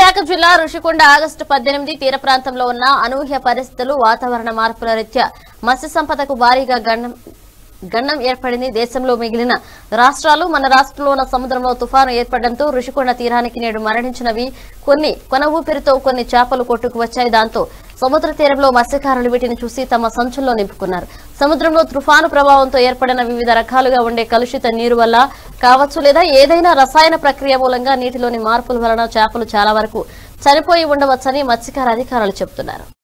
విశాఖ జిల్లా ఋషికొండ ఆగస్టు పద్దెనిమిది తీర ప్రాంతంలో ఉన్న అనూహ్య పరిస్థితులు వాతావరణ మార్పుల రీత్యా మత్స్య సంపదకు భారీగా గండం గండం ఏర్పడింది దేశంలో మిగిలిన రాష్ట్రాలు మన రాష్ట్రంలో ఉన్న సముద్రంలో తుఫాను ఏర్పడడంతో ఋషికొండ తీరానికి నేడు మరణించినవి కొన్ని కొన ఊపిరితో కొన్ని చేపలు కొట్టుకు వచ్చాయి దాంతో సముద్ర తీరంలో మత్స్యకారులు వీటిని చూసి తమ సంచుల్లో నింపుకున్నారు సముద్రంలో తుఫాను ప్రభావంతో ఏర్పడిన వివిధ రకాలుగా ఉండే కలుషిత నీరు వల్ల కావచ్చు లేదా ఏదైనా రసాయన ప్రక్రియ మూలంగా నీటిలోని మార్పుల వలన చేపలు చాలా వరకు చనిపోయి ఉండవచ్చని మత్స్యకార అధికారులు చెబుతున్నారు